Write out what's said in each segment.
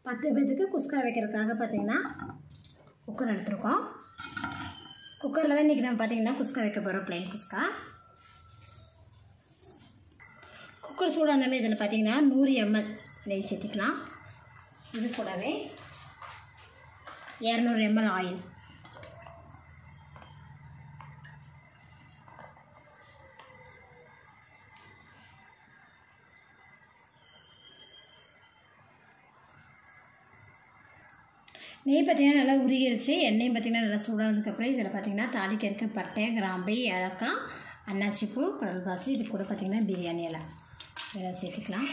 பத்து பேர்த்துக்கு குஸ்கா வைக்கிறதுக்காக பார்த்தீங்கன்னா குக்கர் எடுத்திருக்கோம் குக்கரில் தான் இன்றைக்கி நம்ம பார்த்தீங்கன்னா குஸ்கா வைக்க போகிறோம் ப்ளைன் குஸ்கா குக்கர் சூடானமே இதில் பார்த்தீங்கன்னா நூறு எம்எல் நெய் சேர்த்துக்கலாம் இது கூடவே இரநூறு எம்எல் ஆயில் நெய் பார்த்திங்கன்னா நல்லா உருகிருச்சு எண்ணெயும் பார்த்திங்கன்னா நல்லா சூடானதுக்கப்புறம் இதில் பார்த்திங்கன்னா தாளிக்க இருக்க பட்டை கிராம்பு ஏலக்காய் அன்னாச்சிப்பூ கடல்பாசி இது கூட பார்த்திங்கன்னா பிரியாணி இலை இதெல்லாம் சேர்த்துக்கலாம்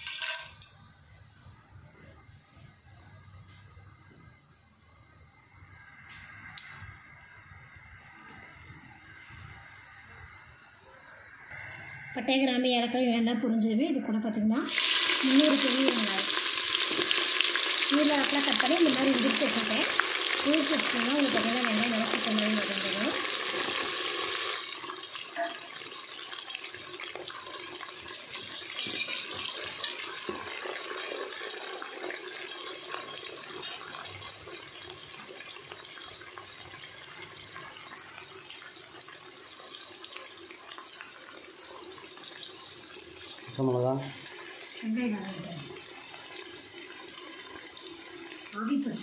பட்டை கிராம்பு ஏலக்காய் நல்லா புரிஞ்சதுமே இது கூட பார்த்திங்கன்னா முந்நூறு பெரிய வெங்காயம் நீரில் ஆக்கில் கட் பண்ணி இந்த மாதிரி உதிர்த்து வச்சுருக்கேன் உதிர்த்து வச்சுட்டோம்னா உங்களுக்கு பார்த்தீங்கன்னா வெங்காயம் நல்லா சுத்தமாக வந்துடும் பச்சை மிளகா வெங்காயம் நல்லா ஆவிப்படும்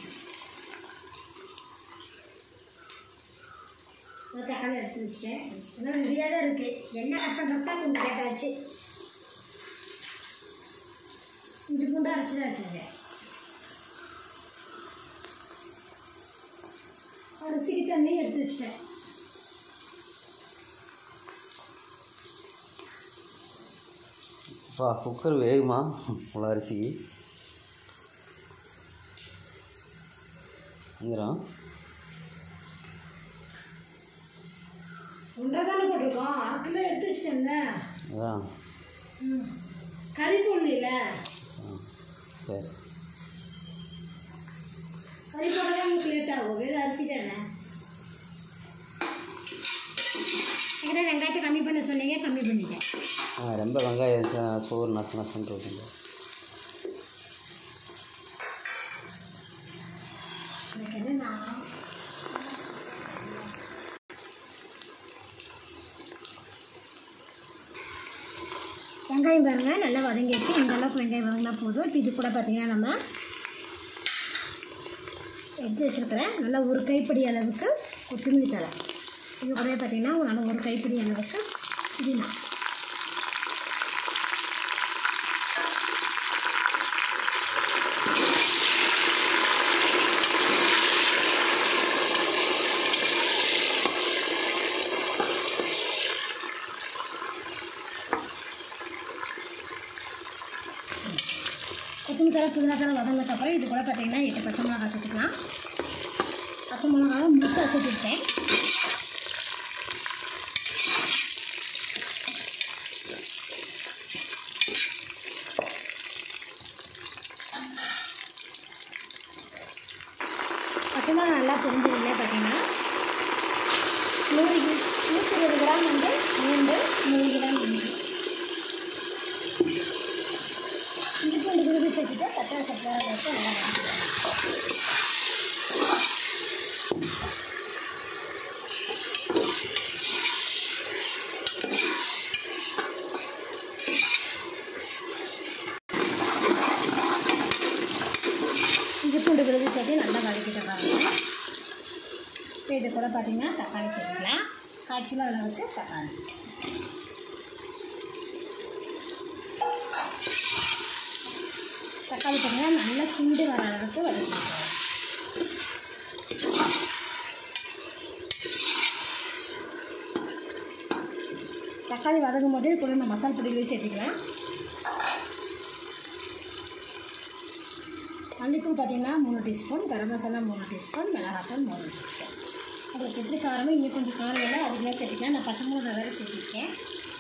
தக்காளி எடுத்து வச்சுட்டேன் இன்னும் ரெடியாக தான் இருக்குது எண்ணெய் கட் பண்ணுறப்ப கொஞ்சம் கேட்டாச்சு இஞ்சி பூண்டா அரைச்சி தான் வச்சுருக்கேன் அரிசிக்கு தண்ணி எடுத்து வச்சிட்டேன் அப்பா குக்கர் வேகுமா இவ்வளோ அரிசிக்கு வந்துடும் ஒன்றரை தானே போட்டிருக்கோம் அரை கிலோ எடுத்து வச்சிட்டேன்ல அதான் ம் கறி போடல ஆ சரி கறி போடவே உங்களுக்கு லேட் ஆகும் வெறும் அரிசி தானே எங்கிட்ட வெங்காயத்தை கம்மி பண்ண சொன்னீங்க கம்மி பண்ணிட்டேன் ஆ ரொம்ப வெங்காயம் இருந்துச்சுன்னா சோறு நச நசன்னு இருக்குங்க எனக்கு என்னன்னா வெங்காயம் பாருங்க நல்லா வதங்கிடுச்சு இந்த அளவுக்கு வெங்காயம் வதங்கினா போதும் இப்போ இது கூட பார்த்தீங்கன்னா நம்ம எடுத்து வச்சுருக்கிறேன் நல்லா ஒரு கைப்பிடி அளவுக்கு கொத்தமல்லி தழை இது கூட பார்த்தீங்கன்னா ஒரு நல்ல ஒரு கைப்பிடி அளவுக்கு புதினா கொத்தமல்லி தலை புதினா தலை வதங்கினதுக்கப்புறம் இது கூட பார்த்தீங்கன்னா எட்டு பச்சை மிளகாய் சேர்த்துக்கலாம் பச்சை மிளகாவை முழுசாக சேர்த்துக்கிட்டேன் பச்சை மிளகா நல்லா புரிஞ்சதுலேயே பார்த்தீங்கன்னா நூறு கி- நூற்றி இருபது கிராம் வந்து பூண்டு நூறு கிராம் இஞ்சி இஞ்சி பூண்டு விரும்பி சேர்த்துட்டு தக்காளி சக்கரை போட்டு நல்லா வதக்கிக்கலாம் இஞ்சி பூண்டு விரும்பி சேர்த்து நல்லா வதக்கிட்டு பாருங்க இப்போ இது கூட பார்த்தீங்கன்னா தக்காளி சேர்த்துக்கலாம் கால் கிலோ அளவுக்கு தக்காளி தக்காளி பார்த்தீங்கன்னா நல்லா சுண்டு வர அளவுக்கு வதக்கிக்கலாம் தக்காளி வதங்கும் போது இது கூட நம்ம மசாலா பொடிகளையும் சேர்த்துக்கலாம் மல்லித்தூள் பார்த்தீங்கன்னா மூணு டீஸ்பூன் கரம் மசாலா மூணு டீஸ்பூன் மிளகாத்தூள் மூணு டீஸ்பூன் உங்களுக்கு எப்படி காரமோ இன்னும் கொஞ்சம் காரம் வேலை அதுக்குமே சேர்த்துக்கலாம் நான் பச்சை மிளகா வேறு சேர்த்துருக்கேன்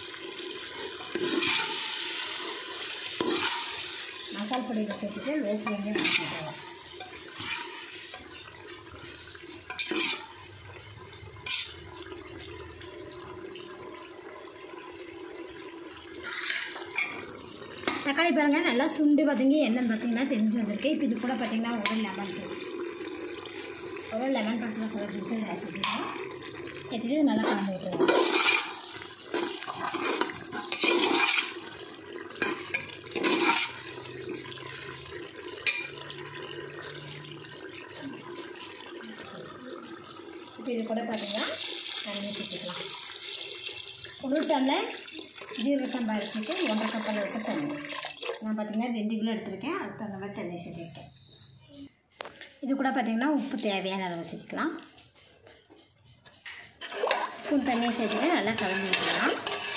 மசால் பொடியில் சேர்த்துட்டு லோ ஃப்ளேம்லேயே வச்சுக்கலாம் தக்காளி தக்காளி பாருங்கள் நல்லா சுண்டு பார்த்தீங்க என்னன்னு பார்த்தீங்கன்னா தெரிஞ்சு வந்திருக்கு இப்போ இது கூட பார்த்தீங்கன்னா ஒரு லெமன் ஒரு லெமன் பக்கத்தில் சில ஜூஸ் சேர்த்துக்கலாம் சேர்த்துட்டு நல்லா கலந்து விட்டுருவோம் இப்போ இது கூட பார்த்தீங்கன்னா தண்ணி சேர்த்துக்கலாம் ஒரு டம்ளர் ஜீரக சம்பா அரிசிக்கு ஒன்றரை கப் அளவுக்கு தண்ணி நான் பார்த்தீங்கன்னா ரெண்டு கிலோ எடுத்திருக்கேன் அதுக்கு தகுந்த மாதிரி தண்ணி சேர்த்துருக்கேன் இது கூட பார்த்தீங்கன்னா உப்பு தேவையான அளவு சேர்த்துக்கலாம் உப்பு தண்ணியை சேர்த்துட்டு நல்லா கலந்து விட்டுக்கலாம்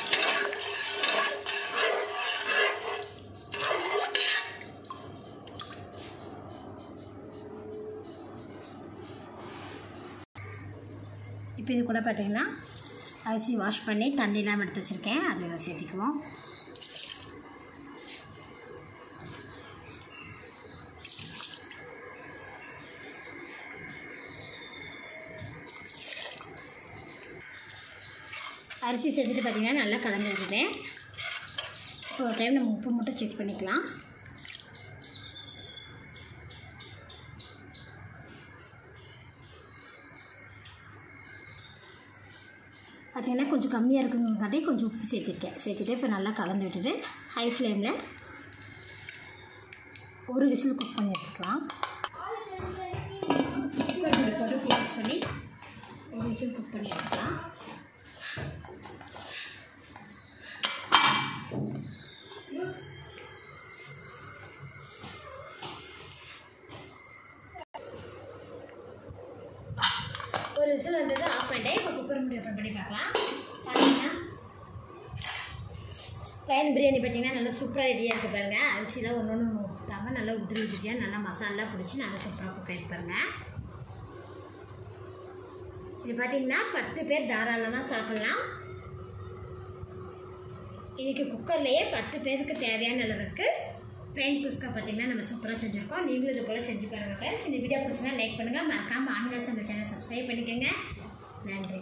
இப்போ இது கூட பார்த்தீங்கன்னா அரிசி வாஷ் பண்ணி தண்ணி இல்லாமல் எடுத்து வச்சுருக்கேன் அதை இதில் சேர்த்திக்குவோம் அரிசி சேர்த்துட்டு பார்த்தீங்கன்னா நல்லா கலந்து வச்சுட்டேன் இப்போ ஒரு டைம் நம்ம உப்பு மட்டும் செக் பண்ணிக்கலாம் பார்த்தீங்கன்னா கொஞ்சம் கம்மியாக இருக்குங்காட்டி கொஞ்சம் உப்பு சேர்த்துருக்கேன் சேர்த்துட்டு இப்போ நல்லா கலந்து விட்டுட்டு ஹை ஃப்ளேமில் ஒரு விசில் குக் பண்ணி எடுத்துக்கலாம் குக்கர் மூடி போட்டு க்ளோஸ் பண்ணி ஒரு விசில் குக் பண்ணி எடுத்துக்கலாம் ஒரு விசில் வந்தது ஆஃப் பண்ணிட்டேன் இப்போ குக்கர் மூடி ஓப்பன் பண்ணி பார்க்கலாம் பார்த்தீங்கன்னா ப்ளைன் பிரியாணி பார்த்தீங்கன்னா நல்லா சூப்பராக ரெடியாக இருக்குது பாருங்கள் அரிசிலாம் ஒன்று ஒன்று விட்டாமல் நல்லா உதிரி உதிரியாக நல்லா மசாலா பிடிச்சி நல்லா சூப்பராக குக் ஆகிட்டு பாருங்கள் இது பார்த்தீங்கன்னா பத்து பேர் தாராளமாக சாப்பிட்லாம் இன்றைக்கி குக்கர்லேயே பத்து பேருக்கு தேவையான அளவுக்கு பிளைன் குஸ்கா பார்த்தீங்கன்னா நம்ம சூப்பராக செஞ்சுருக்கோம் நீங்களும் இது போல் செஞ்சு பாருங்கள் ஃப்ரெண்ட்ஸ் இந்த வீடியோ பிடிச்சினா லைக் பண்ணுங்கள் மறக்காமல் ஆமினா சமையல் சேனல் சப்ஸ்கிரைப் பண்ணிக்கோங்க நன்றி